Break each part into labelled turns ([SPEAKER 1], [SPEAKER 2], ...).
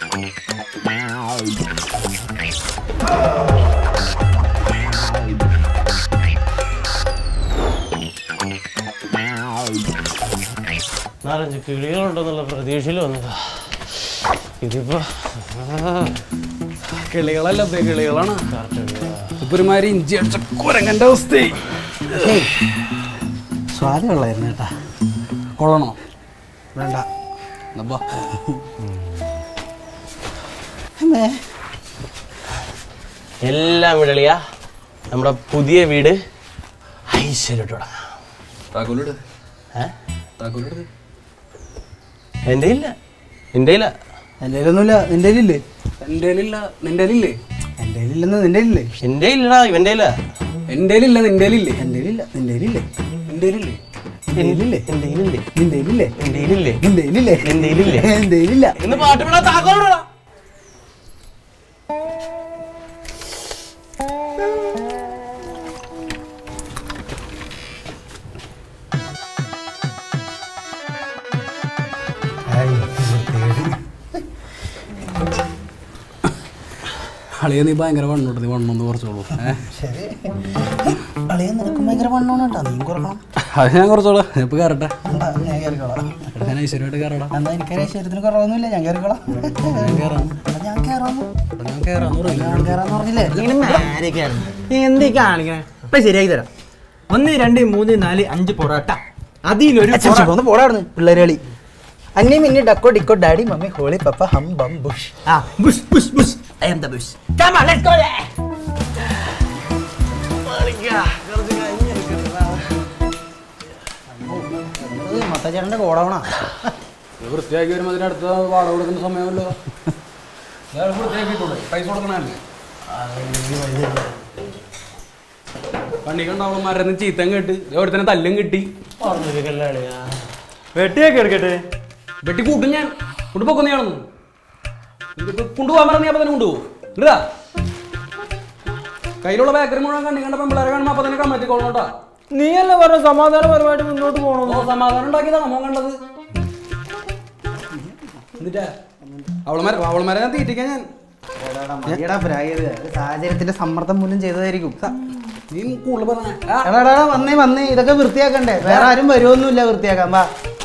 [SPEAKER 1] നാലഞ്ച് കിളികളുണ്ടെന്നുള്ള പ്രതീക്ഷയിൽ വന്നതാ ഇതിപ്പോ
[SPEAKER 2] കിളികളല്ല ബേ കിളികളാണ് ഇപ്പൊ ഒരുമാതിരി ഇഞ്ചി അടിച്ച കുരങ്ങന്റെ അവസ്ഥ
[SPEAKER 3] സ്വാദമുള്ളായിരുന്നു കേട്ടാ
[SPEAKER 2] കൊള്ളണോ
[SPEAKER 3] വേണ്ട
[SPEAKER 2] എന്നപ്പാ
[SPEAKER 3] അമ്മേ
[SPEAKER 1] എല്ലാം വിടളിയാ നമ്മുടെ പുതിയ വീട് ഐശ്വര്യമായിട്ട് തുടങ്ങാം
[SPEAKER 2] താക്കോലിട്
[SPEAKER 1] ഏ?
[SPEAKER 2] താക്കോലിട്
[SPEAKER 1] എൻ്റെ ഇല്ല എൻ്റെ ഇല്ല
[SPEAKER 3] എൻ്റെ കയ്യിലൊന്നുമില്ല നിൻ്റെ കയ്യിലില്ലേ
[SPEAKER 2] എൻ്റെ ഇല്ല നിന്റെ ഇല്ലേ
[SPEAKER 3] എൻ്റെ കയ്യിലില്ലെന്ന് നിൻ്റെ കയ്യിലില്ലേ
[SPEAKER 1] എൻ്റെ ഇല്ലടാ ഇവൻ്റെ ഇല്ല
[SPEAKER 2] എൻ്റെ ഇല്ല നിന്റെ ഇല്ലേ
[SPEAKER 3] എൻ്റെ കയ്യിലില്ല നിൻ്റെ കയ്യിലില്ലേ
[SPEAKER 2] എൻ്റെ ഇല്ലേ
[SPEAKER 3] എൻ്റെ കയ്യിലില്ലേ
[SPEAKER 1] എൻ്റെ ഇല്ലേ
[SPEAKER 3] നിൻ്റെ കയ്യിലില്ലേ
[SPEAKER 1] എൻ്റെ ഇല്ലേ
[SPEAKER 3] നിൻ്റെ കയ്യിലില്ലേ
[SPEAKER 1] എൻ്റെ കയ്യിലില്ലേ?
[SPEAKER 3] എൻ്റെ കയ്യിലില്ല
[SPEAKER 1] ഇന്ന് പാട്ട് വിടാ താക്കോലിടാ
[SPEAKER 2] അളിയ നീ ഭയങ്കര വണ്ണോട്ട് നീ വണ്ണൊന്ന് കുറച്ചോളൂ ഏഹ്
[SPEAKER 3] ശരി അളിയ നിനക്ക് ഭയങ്കര വണ്ണമാണ് കേട്ടോ നീ കുറക്കണം
[SPEAKER 2] അത് ഞാൻ കുറച്ചോളാം ഇപ്പൊ കയറട്ടെ
[SPEAKER 3] എന്താ ഞാൻ കയറിക്കോളാം
[SPEAKER 2] എടാ, ഞാൻ ഐശ്വര്യമായിട്ട് കയറടാ
[SPEAKER 3] എന്താ എനിക്ക് ശരീരത്തിന് കുറവൊന്നുമില്ല ഞാൻ കയറിക്കോളാം
[SPEAKER 2] ഞാൻ കയറാം
[SPEAKER 3] എന്നാ ഞാൻ കയറാമോ
[SPEAKER 2] എടാ, ഞാൻ കയറാന്ന് പറയില്ല
[SPEAKER 3] ഞാൻ കയറാന്ന് പറഞ്ഞില്ലേ
[SPEAKER 4] നീ എന്തേ കാണിക്കണേ ഇപ്പൊ ശരിയാക്കി തരാം ഒന്ന് രണ്ട് മൂന്ന് നാല് അഞ്ച് പൊറോട്ട അതിലൊരു
[SPEAKER 3] അച്ഛൻ
[SPEAKER 4] പൊറോട്ട.
[SPEAKER 3] ഒന്ന് പോടായിരുന്നു പിള്ളേര് കളി അന്നി മിന്നി ഡക്കോ ഡിക്കോ ഡാഡി മമ്മി ഹോളി പപ്പ ഹം ബം ബുഷ്
[SPEAKER 4] ആ bush bush bush I am the bush come on let's go
[SPEAKER 3] മത്തച്ചേട്ടൻ്റെ കോടവണ
[SPEAKER 2] ഇത് വൃത്തിയാക്കി വരുമ്പോൾ അതിന് അടുത്ത വാടക കൊടുക്കുന്ന സമയമല്ലോ ഞാൻ വൃത്തിയാക്കിയിട്ടുണ്ട് പൈസ കൊടുക്കണല്ലേ പണി കണ്ടവന്മാരെ ചീത്തം കേട്ട് ഒരുത്തന്നെ തല്ലും കിട്ടി
[SPEAKER 4] വെട്ടിയൊക്കെ എടുക്കട്ടെ
[SPEAKER 2] വെട്ടി കൂട്ടും ഞാൻ കൊണ്ടുപോക്കുന്ന ഞാണെന്ന് ഇതിപ്പോ കൊണ്ടുപോകാൻ പറഞ്ഞ അപ്പൊ തന്നെ കൊണ്ടുപോകും ഇടാ കയ്യിലുള്ള ബേക്കറി മുഴുവൻ കണ്ണി കണ്ട പെമ്പിളേരെ കാണുമ്പോൾ അപ്പൊ തന്നെ കമ്മറ്റി കൊള്ളോട്ടാ
[SPEAKER 4] നീയല്ലേ പറഞ്ഞ സമാധാനപരമായിട്ട് മുന്നോട്ട് പോകണം
[SPEAKER 2] ഓ സമാധാനം ഉണ്ടാക്കിയതാ നമ്മ കണ്ടത് എന്നിട്ടാ അവളമാരെ അവളമാരെ ഞാൻ തീറ്റിക്കാൻ ഞാൻ
[SPEAKER 3] സാഹചര്യത്തിന്റെ സമ്മർദ്ദം മൂലം ചെയ്തതായിരിക്കും
[SPEAKER 2] നീ കൂടുതൽ പറഞ്ഞ ആ,
[SPEAKER 3] എടാ എടാ, എടാ, വന്നേ വന്നേ ഇതൊക്കെ വൃത്തിയാക്കണ്ടേ വേറെ ആരും വരുമൊന്നുമില്ല വൃത്തിയാക്കാൻ വാ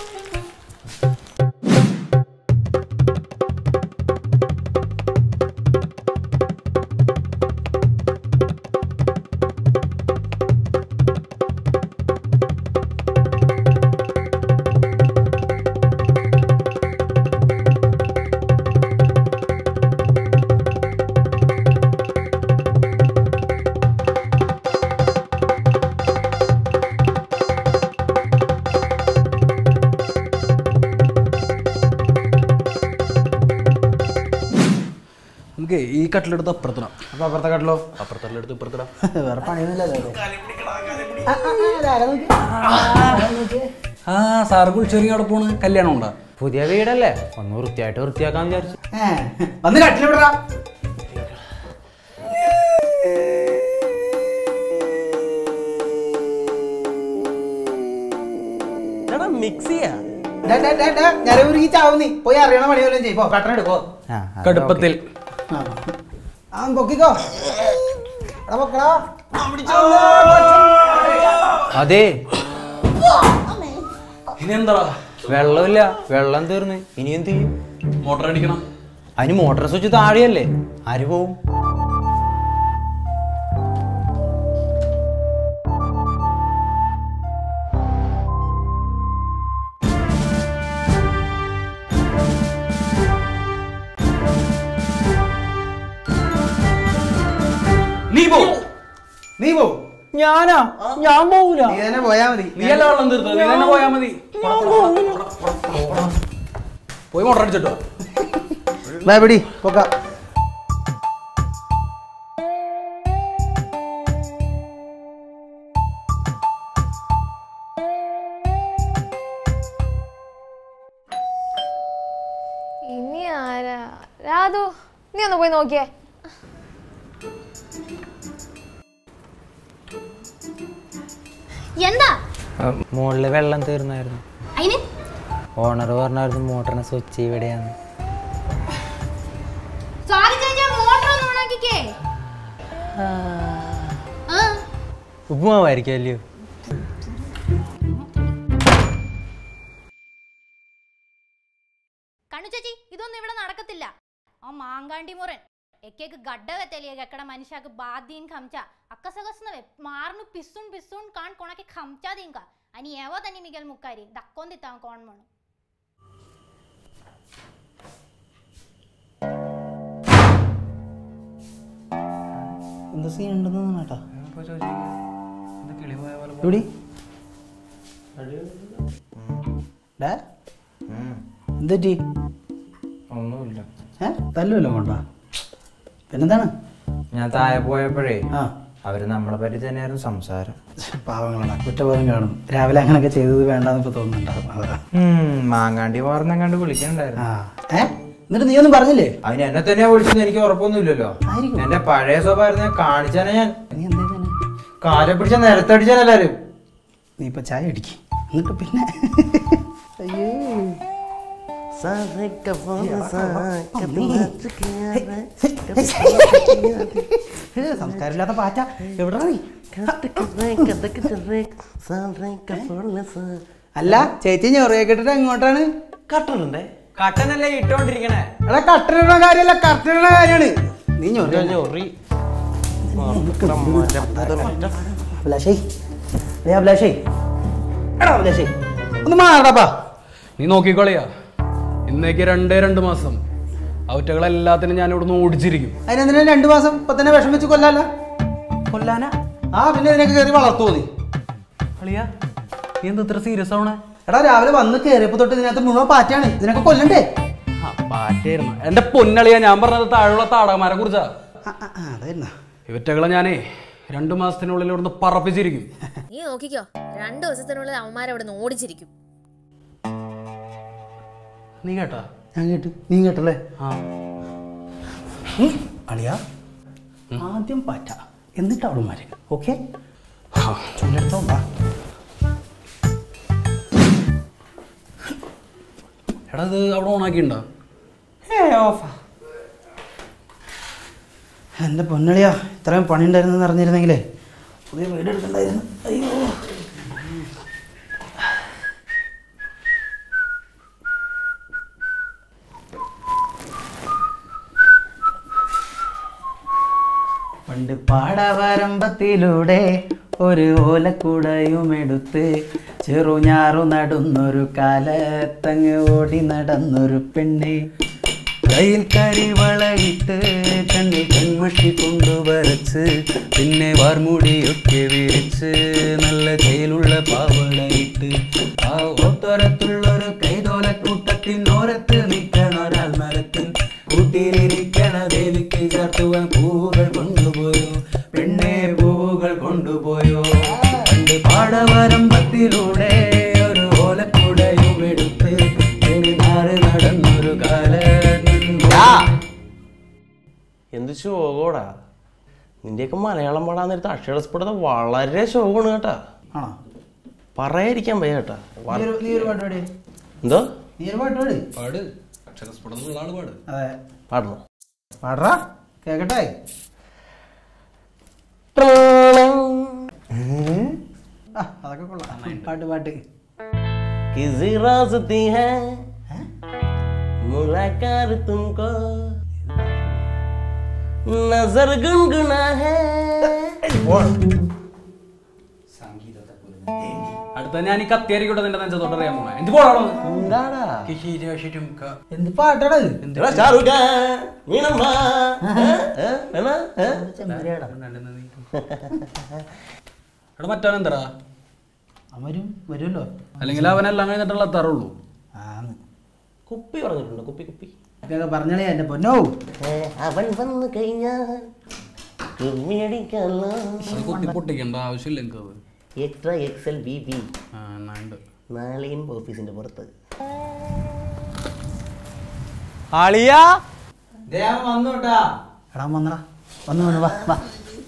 [SPEAKER 2] നമുക്ക് ഈ കട്ടിലെടുത്ത് അപ്പുറത്തിടാം
[SPEAKER 3] അപ്പൊ അപ്പുറത്തെ കട്ടലോ
[SPEAKER 2] അപ്പുറത്തെടുത്ത് ഇപ്പുറത്തിടാം
[SPEAKER 3] വേറെ പണിയൊന്നുമില്ലല്ലോ
[SPEAKER 2] ആ സാറ് കുളിച്ചൊരുങ്ങി അവിടെ പോണ് കല്യാണം ഉണ്ടാ
[SPEAKER 4] പുതിയ വീടല്ലേ ഒന്ന് വൃത്തിയായിട്ട് വൃത്തിയാക്കാൻ വിചാരിച്ചു
[SPEAKER 3] വന്ന് കട്ടിലിവിടാ
[SPEAKER 1] എടാ മിക്സ് ചെയ്യാ
[SPEAKER 3] ഞരവുരുക്കി ചാവും നീ പോയി അറിയണ പണി വല്ലതും ചെയ്യ്. പോ കട്ടൻ എടുക്കോ
[SPEAKER 2] കടുപ്പത്തിൽ
[SPEAKER 3] ആ പൊക്കിക്കോ എടാ പൊക്കടാ
[SPEAKER 4] അതെ
[SPEAKER 2] ഇനി എന്താ
[SPEAKER 4] വെള്ളമില്ല വെള്ളം തീർന്ന് ഇനി എന്ത് ചെയ്യും
[SPEAKER 2] മോട്ടർ അടിക്കണം
[SPEAKER 4] അതിന് മോട്ടോർ സ്വിച്ച് താഴെയല്ലേ ആര് പോവും
[SPEAKER 2] നീ പോ
[SPEAKER 3] നീ പോ
[SPEAKER 4] ഞാനാ ഞാൻ പോവൂല
[SPEAKER 3] നീ തന്നെ പോയാ മതി
[SPEAKER 2] നീ അല്ല വെള്ളം തീർത്തത് നീ തന്നെ പോയാ മതി പോയി മോട്ടർ അടിച്ചിട്ടോ
[SPEAKER 3] ദാ പിടി പൊക്ക
[SPEAKER 5] ഇനി ആരാ രാധു നീ ഒന്ന് പോയി നോക്കിയേ
[SPEAKER 6] എന്താ
[SPEAKER 4] മുകളില് വെള്ളം തീർന്നായിരുന്നു
[SPEAKER 6] അതിന്
[SPEAKER 4] ഓണർ പറഞ്ഞായിരുന്നു മോട്ടറിന് സ്വിച്ച് ഇവിടെയാണ്
[SPEAKER 6] സോറി ചേച്ചി മോട്ടർ ഒന്ന് ഓണാക്കിക്കേ ആ
[SPEAKER 4] ഉപ്പുമാവായിരിക്കും അല്ലയോ
[SPEAKER 6] കണ്ണു ചേച്ചി ഇതൊന്നും ഇവിടെ നടക്കത്തില്ല ആ മാങ്കാണ്ടി മുറൻ എക്കേക്ക് ഗഡ്ഡക തെലിയ എക്കട മനുഷ്യക്ക് ബാദ്യൻ ಖಂಚ ಅಕ್ಕಸಗಸ್ನವೆ ಮಾರ್ನು ಪಿಸ್ಸುನ್ ಪಿಸ್ಸುನ್ ಕಾಣ್ ಕೊಣಕ್ಕೆ ಖಂಚಾದಿಂಕ ಅನಿ ಯಾವ ತನಿ ಮಿಗೆಲ್ ಮುಕ್ಕಾರಿ ದಕ್ಕೊಂದಿತ್ತಾವ ಕೋಣ್ ಮಣ್ಣು
[SPEAKER 3] എന്താ സീൻ ഉണ്ടെന്ന് കേട്ടാ
[SPEAKER 2] ഇപ്പൊ ചോദിച്ചു ഇത് കിളി പോയ പോലെ
[SPEAKER 3] എവിടെ ഡാ എന്തെറ്റി
[SPEAKER 4] ഒന്നുമില്ല
[SPEAKER 3] ഏ തല്ലുമല്ലോ കൊണ്ട പിന്നെന്താണ്
[SPEAKER 4] ഞാൻ താഴെ പോയപ്പോഴേ
[SPEAKER 3] ആ
[SPEAKER 4] അവര് നമ്മളെ പറ്റി തന്നെയായിരുന്നു സംസാരം
[SPEAKER 3] പാവങ്ങളാണ് കുറ്റബോധം കാണും രാവിലെ അങ്ങനെയൊക്കെ ചെയ്തത് വേണ്ടാന്ന് ഇപ്പൊ തോന്നുന്നുണ്ടാവും അതാ
[SPEAKER 4] ഉം, മാങ്ങാണ്ടി മാറുന്നെങ്ങാണ്ട് വിളിക്കണ്ടായിരുന്നു
[SPEAKER 3] ആ ഏ എന്നിട്ട് നീ ഒന്നും പറഞ്ഞില്ലേ
[SPEAKER 4] അതിന് എന്നെ തന്നെയാ വിളിച്ചത് എനിക്ക് ഉറപ്പൊന്നുമില്ലല്ലോ
[SPEAKER 3] ആയിരിക്കും.
[SPEAKER 4] എന്റെ പഴയ സ്വഭാവം ഞാൻ കാണിച്ചാനെ ഞാൻ
[SPEAKER 3] നീ എന്താ ചെയ്തേനെ?
[SPEAKER 4] കാലെ പിടിച്ച നിരത്തടിച്ചാൻ എല്ലാരും
[SPEAKER 3] നീ ഇപ്പൊ ചായ അടിക്ക് എന്നിട്ട് പിന്നെ അയ്യേ ഏ, സംസ്കാരമില്ലാത്ത പാറ്റ എവിടെ നീ അല്ല ചേച്ചി ഞൊറിയൊക്കെ ഇട്ടിട്ട് എങ്ങോട്ടാണ്
[SPEAKER 1] കട്ടറുണ്ടേ
[SPEAKER 4] കട്ടനല്ലേ ഇട്ടോണ്ടിരിക്കണേ
[SPEAKER 3] എടാ കട്ടിടുന്ന കാര്യമല്ല കട്ടിടുന്ന കാര്യമാണ് നീ ഞൊറി
[SPEAKER 1] ഞൊറി
[SPEAKER 3] അഭിലാഷേ ഏ അഭിലാഷേ എടാ അഭിലാഷേ ഒന്ന് മാറടാപ്പാ
[SPEAKER 2] നീ നോക്കിക്കോളിയാ ഇന്നേക്ക് രണ്ടേ രണ്ട് മാസം അവറ്റകളെല്ലാത്തിനും ഞാൻ ഇവിടുന്ന് ഓടിച്ചിരിക്കും
[SPEAKER 3] അതിനെന്തിനാ രണ്ടു മാസം ഇപ്പൊ തന്നെ വിഷം വെച്ച് കൊല്ലാല
[SPEAKER 2] കൊല്ലാനാ
[SPEAKER 3] ആ പിന്നെ ഇതിനൊക്കെ കയറി വളർത്തുമോ നീ
[SPEAKER 2] അളിയാ നീ എന്താ ഇത്ര സീരിയസ് ആവണേ
[SPEAKER 3] എടാ രാവിലെ വന്ന് കയറിയപ്പോ തൊട്ട് ഇതിനകത്ത് മുഴുവൻ പാറ്റാണ് ഇതിനൊക്കെ കൊല്ലണ്ടേ
[SPEAKER 2] ആ പാറ്റായിരുന്നു എന്റെ പൊന്നളിയാ ഞാൻ പറഞ്ഞത് താഴെയുള്ള താടകമാരെ കുറിച്ചാ
[SPEAKER 3] ആ, ആ, ആ, അതായിരുന്നാ
[SPEAKER 2] ഇവറ്റകളെ ഞാനേ രണ്ടു മാസത്തിനുള്ളിൽ ഇവിടുന്ന് പറപ്പിച്ചിരിക്കും
[SPEAKER 7] നീ നോക്കിക്കോ രണ്ടു ദിവസത്തിനുള്ളിൽ അവന്മാരെ അവിടെ നിന്ന് ഓടിച്ചിരിക്കും
[SPEAKER 2] നീ കേട്ടാ
[SPEAKER 3] ഞാൻ കേട്ടു നീ കേട്ടല്ലേ
[SPEAKER 2] ആ
[SPEAKER 3] ഉം, അളിയാ ആദ്യം പാറ്റ എന്നിട്ട് അവളുമാര് ഓക്കെ ചൂലെടുത്തോ വാ
[SPEAKER 2] എടാ ഇത് അവിടെ ഓണാക്കിണ്ടോ
[SPEAKER 3] എൻ്റെ പൊന്നളിയാ ഇത്രയും പണി ഉണ്ടായിരുന്നെന്ന് അറിഞ്ഞിരുന്നെങ്കിലേ പുതിയ വീട് എടുക്കണ്ടായിരുന്നു അയ്യോ പണ്ട് പാടവരമ്പത്തിലൂടെ ഒരു ഓലക്കുടയുമെടുത്ത് ചെറുഞാറു നടന്നൊരു കാലത്തങ്ങ് ഓടി നടന്നൊരു പെണ്ണ് കയ്യിൽ കരിവളയിട്ട് കണ്ണിൽ കൺമഷി കൊണ്ടുവരച്ച് പിന്നെ വാർമുടിയൊക്കെ വിരിച്ച് നല്ല കയ്യിലുള്ള പാവളയിട്ട് ആ ഓത്തോരത്തുള്ളൊരു കൈതോലക്കൂട്ടത്തിനോരത്ത് നിൽക്കണ ഒരാൾ മരത്തിൽ കൂട്ടിയിലിരിക്കണ ദേവിക്ക് ചാർത്തുവാൻ പൂവുകൾ കൊണ്ടുപോയോ പെണ്ണെ പൂവുകൾ കൊണ്ടുപോയോ പണ്ട് പാടവരമ്പത്തിലൂടെ ഒരു ഓലക്കുടയും എടുത്ത് തെളിനാറ് നടന്നൊരു കാലം
[SPEAKER 1] എന്ത് ശോകോടാ നിന്റെയൊക്കെ മലയാളം പാടാൻ നേരത്തെ അക്ഷരസ്ഫുടത വളരെ ശോകമാണ് കേട്ടാ
[SPEAKER 3] ആണോ
[SPEAKER 1] പറയാതിരിക്കാൻ വയ്യ കേട്ടാ വ-
[SPEAKER 3] നീ ഒരു- നീ ഒരു പാട്ട് പാടി
[SPEAKER 1] എന്തോ
[SPEAKER 3] നീ ഒരു പാട്ട് പാടി
[SPEAKER 2] പാട് അക്ഷരസ്ഫുടം ഉള്ള ആള് പാട്
[SPEAKER 3] അതെ
[SPEAKER 1] പാടണോ
[SPEAKER 3] പാടറാ കേക്കട്ടെ ആ, അതൊക്കെ കൊള്ളാം പാട്ട് പാട്ട്
[SPEAKER 1] किसी रास्ती है मुलाकात तुमको नजर गुनगुना है
[SPEAKER 2] അടുത്ത ഞാൻ ഈ കത്തിയാരിക്കോട്ടെ നിന്റെ നെഞ്ചത്തോട്ട് അറിയാൻ പോണേ എന്ത് പോടാണോ
[SPEAKER 1] എന്താടാ
[SPEAKER 3] എന്ത് പാട്ടാടാ ഇത്
[SPEAKER 1] എടാ ഷാറുഖ് ഖാൻ വീണമ്മ ഏ? ഏ? വേണ? ഏ?
[SPEAKER 2] എടാ മറ്റവൻ എന്തടാ
[SPEAKER 3] അവരും വരുമല്ലോ
[SPEAKER 2] അല്ലെങ്കിൽ അവനെല്ലാം കഴിഞ്ഞിട്ടുള്ള എത്താറുള്ളൂ
[SPEAKER 3] ആന്ന്
[SPEAKER 1] കുപ്പി പറഞ്ഞിട്ടുണ്ട് കുപ്പി കുപ്പി
[SPEAKER 3] ഇതൊക്കെ പറഞ്ഞളേ എന്റെ പൊന്നോ
[SPEAKER 1] ഏ, അവൻ വന്നു കഴിഞ്ഞാൽ കുമ്മിയടിക്കല്ലോ
[SPEAKER 2] അത് കുത്തി പൊട്ടിക്കേണ്ട ആവശ്യമില്ല എനിക്കത്
[SPEAKER 1] എക്സ്ട്രാ എക്സൽ ബി ബി
[SPEAKER 2] ആ എന്നാ ഉണ്ട്
[SPEAKER 1] നാളെയും ഓഫീസിന്റെ പുറത്ത്
[SPEAKER 4] ആളിയാ വന്നോട്ടാ
[SPEAKER 3] എടാ വന്നടാ വന്നു വന്നു വാ വാ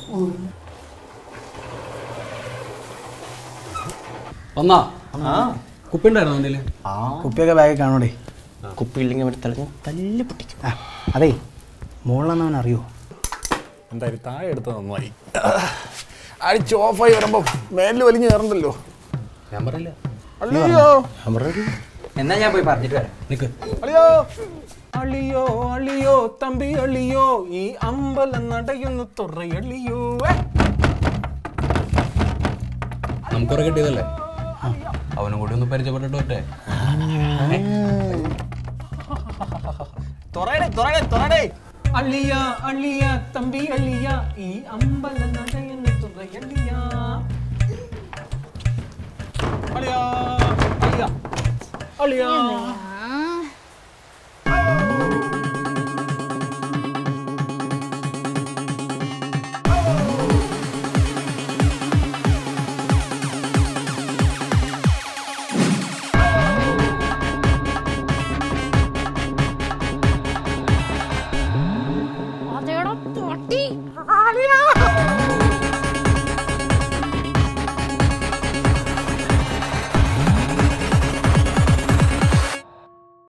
[SPEAKER 2] വന്നാ കുപ്പി ഉണ്ടായിരുന്നു അതില്
[SPEAKER 3] കുപ്പിയൊക്കെ ബാഗിൽ കാണൂടെ
[SPEAKER 1] കുപ്പി ഇല്ലെങ്കിൽ അവിടെ തലഞ്ഞ് തല്ലി പൊട്ടിക്കും
[SPEAKER 3] ആ അതെ മോളാന്ന് അവൻ അറിയോ
[SPEAKER 8] എന്തായാലും താഴെ എടുത്ത് നന്നായി അടിച്ച് ഓഫായി വരുമ്പോ മേലിൽ വലിഞ്ഞു കയറണ്ടല്ലോ
[SPEAKER 2] ഞാൻ പറയില്ല
[SPEAKER 8] അളിയോ
[SPEAKER 4] എന്നാ ഞാൻ പോയി പറഞ്ഞിട്ട് വരാം
[SPEAKER 2] നിക്ക്
[SPEAKER 8] അളിയോ അളിയോ അളിയോ തമ്പി അളിയോ ഈ അമ്പലം നടയുന്നു തുറയളിയോ ഏ.
[SPEAKER 2] നമുക്കുറ കിട്ടിയതല്ലേ അവനും കൂടി ഒന്ന് പരിചയപ്പെട്ടിട്ട് പറ്റേ
[SPEAKER 8] തുറയടേ തുറയടേ തുറയടേ അളിയ അളിയ തമ്പി അളിയ ഈ അമ്പലം നടയുന്നു തുറയളിയ അളിയ അളിയ അളിയ
[SPEAKER 6] അതേടാ പൊട്ടി ആളിയാ